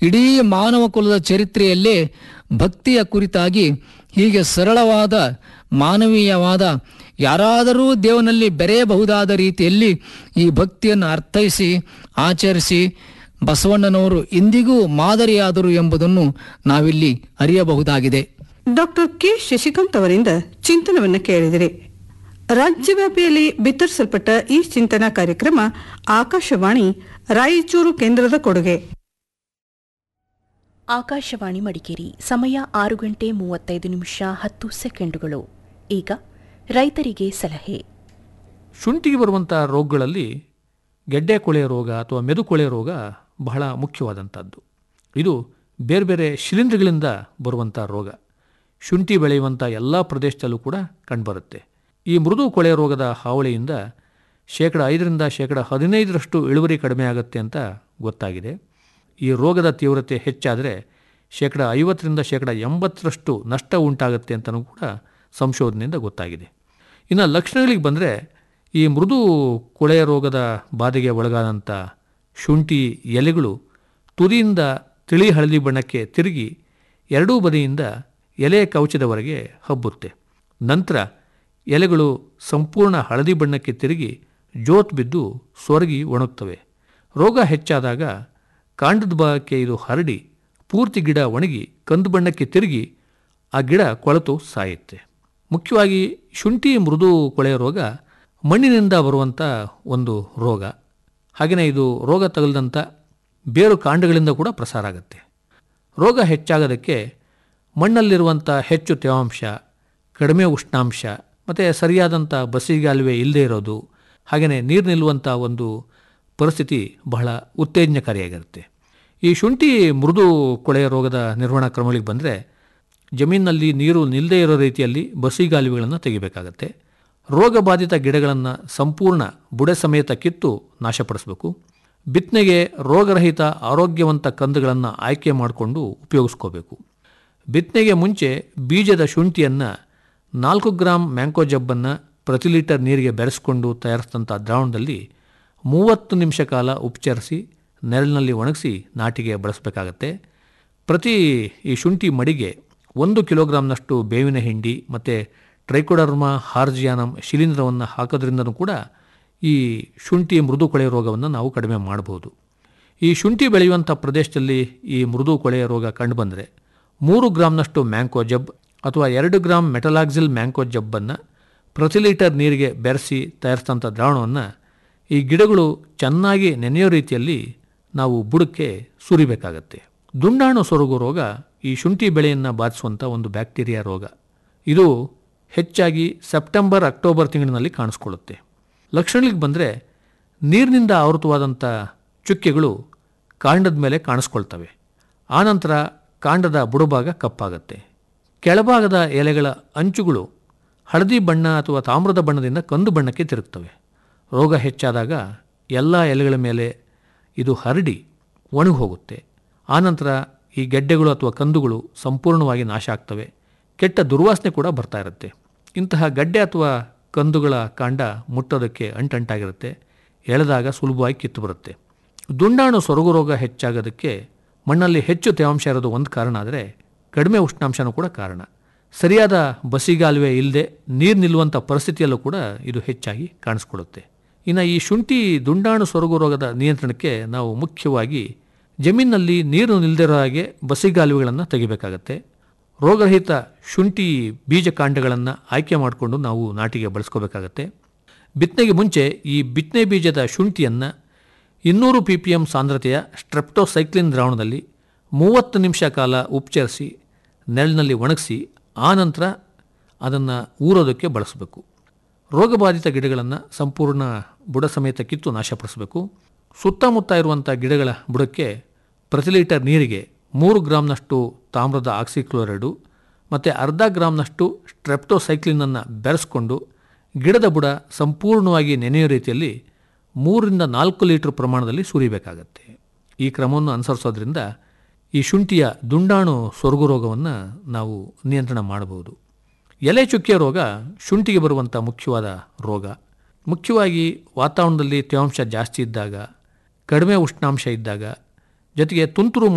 ಇಡೀ ಮಾನವ ಕುಲದ ಚರಿತ್ರೆಯಲ್ಲೇ ಭಕ್ತಿಯ ಕುರಿತಾಗಿ ಹೀಗೆ ಸರಳವಾದ ಮಾನವೀಯವಾದ ಯಾರಾದರೂ ದೇವನಲ್ಲಿ ಬೆರೆಯಬಹುದಾದ ರೀತಿಯಲ್ಲಿ ಈ ಭಕ್ತಿಯನ್ನು ಅರ್ಥೈಸಿ ಆಚರಿಸಿ ಬಸವಣ್ಣನವರು ಇಂದಿಗೂ ಮಾದರಿಯಾದರು ಎಂಬುದನ್ನು ನಾವಿಲ್ಲಿ ಅರಿಯಬಹುದಾಗಿದೆ ಡಾಕ್ಟರ್ ಕೆ ಶಶಿಕಾಂತ್ ಅವರಿಂದ ಚಿಂತನವನ್ನು ಕೇಳಿದಿರಿ ರಾಜ್ಯವ್ಯಾಪಿಯಲ್ಲಿ ಬಿತ್ತರಿಸಲ್ಪಟ್ಟ ಈ ಚಿಂತನಾ ಕಾರ್ಯಕ್ರಮ ಆಕಾಶವಾಣಿ ರಾಯಚೂರು ಕೇಂದ್ರದ ಕೊಡುಗೆ ಆಕಾಶವಾಣಿ ಮಡಿಕೇರಿ ಸಮಯ ಆರು ಗಂಟೆ ಮೂವತ್ತೈದು ನಿಮಿಷ ಹತ್ತು ಸೆಕೆಂಡುಗಳು ಈಗ ರೈತರಿಗೆ ಸಲಹೆ ಶುಂಠಿಗೆ ಬರುವಂಥ ರೋಗಗಳಲ್ಲಿ ಗೆಡ್ಡೆ ಕೊಳೆ ರೋಗ ಅಥವಾ ಮೆದುಕೊಳೆ ರೋಗ ಬಹಳ ಮುಖ್ಯವಾದಂಥದ್ದು ಇದು ಬೇರೆ ಬೇರೆ ಶಿಲೀಂಧ್ರಗಳಿಂದ ಬರುವಂಥ ರೋಗ ಶುಂಠಿ ಬೆಳೆಯುವಂಥ ಎಲ್ಲ ಪ್ರದೇಶದಲ್ಲೂ ಕೂಡ ಕಂಡುಬರುತ್ತೆ ಈ ಮೃದು ಕೊಳೆ ರೋಗದ ಹಾವಳಿಯಿಂದ ಶೇಕಡ ಐದರಿಂದ ಶೇಕಡ ಹದಿನೈದರಷ್ಟು ಇಳುವರಿ ಕಡಿಮೆ ಆಗುತ್ತೆ ಅಂತ ಗೊತ್ತಾಗಿದೆ ಈ ರೋಗದ ತೀವ್ರತೆ ಹೆಚ್ಚಾದರೆ ಶೇಕಡ ಐವತ್ತರಿಂದ ಶೇಕಡ ಎಂಬತ್ತರಷ್ಟು ನಷ್ಟ ಉಂಟಾಗುತ್ತೆ ಅಂತಲೂ ಕೂಡ ಸಂಶೋಧನೆಯಿಂದ ಗೊತ್ತಾಗಿದೆ ಇನ್ನು ಲಕ್ಷಣಗಳಿಗೆ ಬಂದರೆ ಈ ಮೃದು ಕೊಳೆಯ ರೋಗದ ಬಾಧೆಗೆ ಒಳಗಾದಂಥ ಶುಂಠಿ ಎಲೆಗಳು ತುದಿಯಿಂದ ತಿಳಿ ಹಳದಿ ಬಣ್ಣಕ್ಕೆ ತಿರುಗಿ ಎರಡೂ ಬದಿಯಿಂದ ಎಲೆ ಕವಚದವರೆಗೆ ಹಬ್ಬುತ್ತೆ ನಂತರ ಎಲೆಗಳು ಸಂಪೂರ್ಣ ಹಳದಿ ಬಣ್ಣಕ್ಕೆ ತಿರುಗಿ ಜೋತ್ ಬಿದ್ದು ಸೊರಗಿ ಒಣಗ್ತವೆ ರೋಗ ಹೆಚ್ಚಾದಾಗ ಕಾಂಡದ ಭಾಗಕ್ಕೆ ಇದು ಹರಡಿ ಪೂರ್ತಿ ಗಿಡ ಒಣಗಿ ಕಂದು ಬಣ್ಣಕ್ಕೆ ತಿರುಗಿ ಆ ಗಿಡ ಕೊಳೆತು ಸಾಯುತ್ತೆ ಮುಖ್ಯವಾಗಿ ಶುಂಠಿ ಮೃದು ಕೊಳೆಯ ರೋಗ ಮಣ್ಣಿನಿಂದ ಬರುವಂಥ ಒಂದು ರೋಗ ಹಾಗೆಯೇ ಇದು ರೋಗ ತಗಲ್ದಂಥ ಬೇರು ಕಾಂಡಗಳಿಂದ ಕೂಡ ಪ್ರಸಾರ ಆಗುತ್ತೆ ರೋಗ ಹೆಚ್ಚಾಗೋದಕ್ಕೆ ಮಣ್ಣಲ್ಲಿರುವಂಥ ಹೆಚ್ಚು ತೇವಾಂಶ ಕಡಿಮೆ ಉಷ್ಣಾಂಶ ಮತ್ತು ಸರಿಯಾದಂಥ ಬಸಿಗಾಲುವೆ ಇಲ್ಲದೇ ಇರೋದು ಹಾಗೆಯೇ ನೀರು ನಿಲ್ಲುವಂಥ ಒಂದು ಪರಿಸ್ಥಿತಿ ಬಹಳ ಉತ್ತೇಜನಕಾರಿಯಾಗಿರುತ್ತೆ ಈ ಶುಂಠಿ ಮೃದು ಕೊಳೆಯ ರೋಗದ ನಿರ್ವಹಣಾ ಕ್ರಮಗಳಿಗೆ ಬಂದರೆ ಜಮೀನಿನಲ್ಲಿ ನೀರು ನಿಲ್ಲದೇ ಇರೋ ರೀತಿಯಲ್ಲಿ ಬಸಿಗಾಲುವೆಗಳನ್ನು ತೆಗಿಬೇಕಾಗತ್ತೆ ರೋಗಬಾಧಿತ ಗಿಡಗಳನ್ನು ಸಂಪೂರ್ಣ ಬುಡೆ ಸಮೇತ ಕಿತ್ತು ನಾಶಪಡಿಸಬೇಕು ಬಿತ್ತನೆಗೆ ರೋಗರಹಿತ ಆರೋಗ್ಯವಂತ ಕಂದುಗಳನ್ನು ಆಯ್ಕೆ ಮಾಡಿಕೊಂಡು ಉಪಯೋಗಿಸ್ಕೋಬೇಕು ಬಿತ್ತನೆಗೆ ಮುಂಚೆ ಬೀಜದ ಶುಂಠಿಯನ್ನು ನಾಲ್ಕು ಗ್ರಾಂ ಮ್ಯಾಂಕೋ ಜಬ್ಬನ್ನು ಪ್ರತಿ ಲೀಟರ್ ನೀರಿಗೆ ಬೆರೆಸ್ಕೊಂಡು ತಯಾರಿಸಿದಂಥ ದ್ರಾವಣದಲ್ಲಿ ಮೂವತ್ತು ನಿಮಿಷ ಕಾಲ ಉಪಚರಿಸಿ ನೆರಳಿನಲ್ಲಿ ಒಣಗಿಸಿ ನಾಟಿಗೆ ಬಳಸಬೇಕಾಗತ್ತೆ ಪ್ರತಿ ಈ ಶುಂಠಿ ಮಡಿಗೆ ಒಂದು ಕಿಲೋಗ್ರಾಮ್ನಷ್ಟು ಬೇವಿನ ಹಿಂಡಿ ಮತ್ತು ಟ್ರೈಕೋಡರ್ಮಾ ಹಾರ್ಜಿಯಾನಮ್ ಶಿಲೀಂಧ್ರವನ್ನು ಹಾಕೋದ್ರಿಂದನೂ ಕೂಡ ಈ ಶುಂಠಿ ಮೃದು ಕೊಳೆಯ ರೋಗವನ್ನು ನಾವು ಕಡಿಮೆ ಮಾಡಬಹುದು ಈ ಶುಂಠಿ ಬೆಳೆಯುವಂಥ ಪ್ರದೇಶದಲ್ಲಿ ಈ ಮೃದು ಕೊಳೆಯ ರೋಗ ಕಂಡುಬಂದರೆ ಮೂರು ಗ್ರಾಮ್ನಷ್ಟು ಮ್ಯಾಂಕೋ ಜಬ್ ಅಥವಾ ಎರಡು ಗ್ರಾಮ್ ಮೆಟಲಾಕ್ಸಿಲ್ ಮ್ಯಾಂಕೋ ಜಬ್ಬನ್ನು ಪ್ರತಿ ಲೀಟರ್ ನೀರಿಗೆ ಬೆರೆಸಿ ತಯಾರಿಸಿದಂಥ ದ್ರಾವಣವನ್ನು ಈ ಗಿಡಗಳು ಚೆನ್ನಾಗಿ ನೆನೆಯೋ ರೀತಿಯಲ್ಲಿ ನಾವು ಬುಡಕ್ಕೆ ಸುರಿಬೇಕಾಗತ್ತೆ ದುಂಡಾಣು ಸೊರಗು ರೋಗ ಈ ಶುಂಠಿ ಬೆಳೆಯನ್ನು ಬಾಧಿಸುವಂಥ ಒಂದು ಬ್ಯಾಕ್ಟೀರಿಯಾ ರೋಗ ಇದು ಹೆಚ್ಚಾಗಿ ಸೆಪ್ಟೆಂಬರ್ ಅಕ್ಟೋಬರ್ ತಿಂಗಳಿನಲ್ಲಿ ಕಾಣಿಸ್ಕೊಳ್ಳುತ್ತೆ ಲಕ್ಷಣಗಳಿಗೆ ಬಂದರೆ ನೀರಿನಿಂದ ಆವೃತವಾದಂಥ ಚುಕ್ಕೆಗಳು ಕಾಂಡದ ಮೇಲೆ ಕಾಣಿಸ್ಕೊಳ್ತವೆ ಆನಂತರ ಕಾಂಡದ ಬುಡಭಾಗ ಕಪ್ಪಾಗತ್ತೆ ಕೆಳಭಾಗದ ಎಲೆಗಳ ಅಂಚುಗಳು ಹಳದಿ ಬಣ್ಣ ಅಥವಾ ತಾಮ್ರದ ಬಣ್ಣದಿಂದ ಕಂದು ಬಣ್ಣಕ್ಕೆ ತಿರುಗ್ತವೆ ರೋಗ ಹೆಚ್ಚಾದಾಗ ಎಲ್ಲ ಎಲೆಗಳ ಮೇಲೆ ಇದು ಹರಡಿ ಒಣಗಿ ಹೋಗುತ್ತೆ ಆನಂತರ ಈ ಗೆಡ್ಡೆಗಳು ಅಥವಾ ಕಂದುಗಳು ಸಂಪೂರ್ಣವಾಗಿ ನಾಶ ಆಗ್ತವೆ ಕೆಟ್ಟ ದುರ್ವಾಸನೆ ಕೂಡ ಬರ್ತಾ ಇರುತ್ತೆ ಇಂತಹ ಗಡ್ಡೆ ಅಥವಾ ಕಂದುಗಳ ಕಾಂಡ ಮುಟ್ಟೋದಕ್ಕೆ ಅಂಟಂಟಾಗಿರುತ್ತೆ ಎಳೆದಾಗ ಸುಲಭವಾಗಿ ಕಿತ್ತು ಬರುತ್ತೆ ದುಂಡಾಣು ಸೊರಗು ರೋಗ ಹೆಚ್ಚಾಗೋದಕ್ಕೆ ಮಣ್ಣಲ್ಲಿ ಹೆಚ್ಚು ತೇವಾಂಶ ಇರೋದು ಒಂದು ಕಾರಣ ಆದರೆ ಕಡಿಮೆ ಉಷ್ಣಾಂಶನೂ ಕೂಡ ಕಾರಣ ಸರಿಯಾದ ಬಸಿಗಾಲುವೆ ಇಲ್ಲದೆ ನೀರು ನಿಲ್ಲುವಂಥ ಪರಿಸ್ಥಿತಿಯಲ್ಲೂ ಕೂಡ ಇದು ಹೆಚ್ಚಾಗಿ ಕಾಣಿಸ್ಕೊಳ್ಳುತ್ತೆ ಇನ್ನು ಈ ಶುಂಠಿ ದುಂಡಾಣು ಸೊರಗು ರೋಗದ ನಿಯಂತ್ರಣಕ್ಕೆ ನಾವು ಮುಖ್ಯವಾಗಿ ಜಮೀನಿನಲ್ಲಿ ನೀರು ನಿಲ್ಲದಿರೋ ಹಾಗೆ ಬಸಿಗಾಲುವೆಗಳನ್ನು ತೆಗಿಬೇಕಾಗತ್ತೆ ರೋಗರಹಿತ ಶುಂಠಿ ಬೀಜ ಕಾಂಡಗಳನ್ನು ಆಯ್ಕೆ ಮಾಡಿಕೊಂಡು ನಾವು ನಾಟಿಗೆ ಬಳಸ್ಕೋಬೇಕಾಗತ್ತೆ ಬಿತ್ತನೆಗೆ ಮುಂಚೆ ಈ ಬಿತ್ತನೆ ಬೀಜದ ಶುಂಠಿಯನ್ನು ಇನ್ನೂರು ಪಿ ಪಿ ಎಮ್ ಸಾಂದ್ರತೆಯ ಸ್ಟ್ರೆಪ್ಟೋಸೈಕ್ಲಿನ್ ದ್ರಾವಣದಲ್ಲಿ ಮೂವತ್ತು ನಿಮಿಷ ಕಾಲ ಉಪಚರಿಸಿ ನೆರಳಿನಲ್ಲಿ ಒಣಗಿಸಿ ಆನಂತರ ಅದನ್ನು ಊರೋದಕ್ಕೆ ಬಳಸಬೇಕು ರೋಗಬಾಧಿತ ಗಿಡಗಳನ್ನು ಸಂಪೂರ್ಣ ಬುಡ ಸಮೇತ ಕಿತ್ತು ನಾಶಪಡಿಸಬೇಕು ಸುತ್ತಮುತ್ತ ಇರುವಂಥ ಗಿಡಗಳ ಬುಡಕ್ಕೆ ಪ್ರತಿ ಲೀಟರ್ ನೀರಿಗೆ ಮೂರು ಗ್ರಾಮ್ನಷ್ಟು ತಾಮ್ರದ ಆಕ್ಸಿಕ್ಲೋರೈಡು ಮತ್ತು ಅರ್ಧ ಗ್ರಾಮ್ನಷ್ಟು ಸ್ಟ್ರೆಪ್ಟೋಸೈಕ್ಲಿನನ್ನು ಬೆರೆಸ್ಕೊಂಡು ಗಿಡದ ಬುಡ ಸಂಪೂರ್ಣವಾಗಿ ನೆನೆಯೋ ರೀತಿಯಲ್ಲಿ ಮೂರರಿಂದ ನಾಲ್ಕು ಲೀಟರ್ ಪ್ರಮಾಣದಲ್ಲಿ ಸುರಿಬೇಕಾಗತ್ತೆ ಈ ಕ್ರಮವನ್ನು ಅನುಸರಿಸೋದ್ರಿಂದ ಈ ಶುಂಠಿಯ ದುಂಡಾಣು ಸೊರಗು ರೋಗವನ್ನು ನಾವು ನಿಯಂತ್ರಣ ಮಾಡಬಹುದು ಎಲೆ ಚುಕ್ಕೆ ರೋಗ ಶುಂಠಿಗೆ ಬರುವಂಥ ಮುಖ್ಯವಾದ ರೋಗ ಮುಖ್ಯವಾಗಿ ವಾತಾವರಣದಲ್ಲಿ ತೇವಾಂಶ ಜಾಸ್ತಿ ಇದ್ದಾಗ ಕಡಿಮೆ ಉಷ್ಣಾಂಶ ಇದ್ದಾಗ ಜೊತೆಗೆ ತುಂತುರು